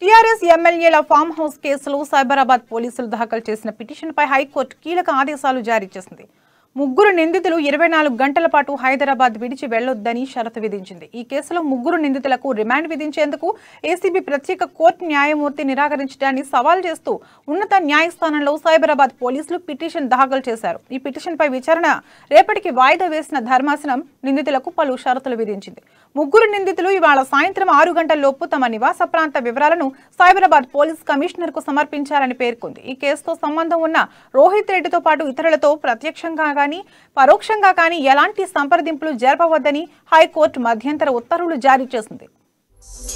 TRS ఎమ్మెల్యేల farm house కేసులో సైబరాబాద్ పోలీసులు దాఖలు చేసిన పిటిషన్పై హైకోర్టు కీలక ఆదేశాలు జారీ చేసింది ముగ్గురు నిందితులు ఇరవై నాలుగు గంటల పాటు హైదరాబాద్ విడిచి వెళ్లొద్దని షరతు విధించింది ఈ కేసులో ముగ్గురు నిందితులకు రిమాండ్ విధించేందుకు ఏసీబీ ప్రత్యేక కోర్టు న్యాయమూర్తి నిరాకరించడాన్ని సవాల్ చేస్తూ ఉన్నత న్యాయస్థానంలో సైబరాబాద్ పోలీసులు పిటిషన్ దాఖలు చేశారు ఈ పిటిషన్పై విచారణ రేపటికి వాయిదా వేసిన ధర్మాసనం నిందితులకు పలు షరతులు విధించింది ముగ్గురు నిందితులు ఇవాళ సాయంత్రం ఆరు గంటల లోపు తమ నివాస ప్రాంత వివరాలను సైబరాబాద్ పోలీస్ కమిషనర్ కు సమర్పించాలని పేర్కొంది ఈ కేసుతో సంబంధం ఉన్న రోహిత్ రెడ్డితో పాటు ఇతరులతో ప్రత్యక్షంగా కానీ పరోక్షంగా కానీ ఎలాంటి సంప్రదింపులు జరపవద్దని హైకోర్టు మధ్యంతర ఉత్తర్వులు జారీ చేసింది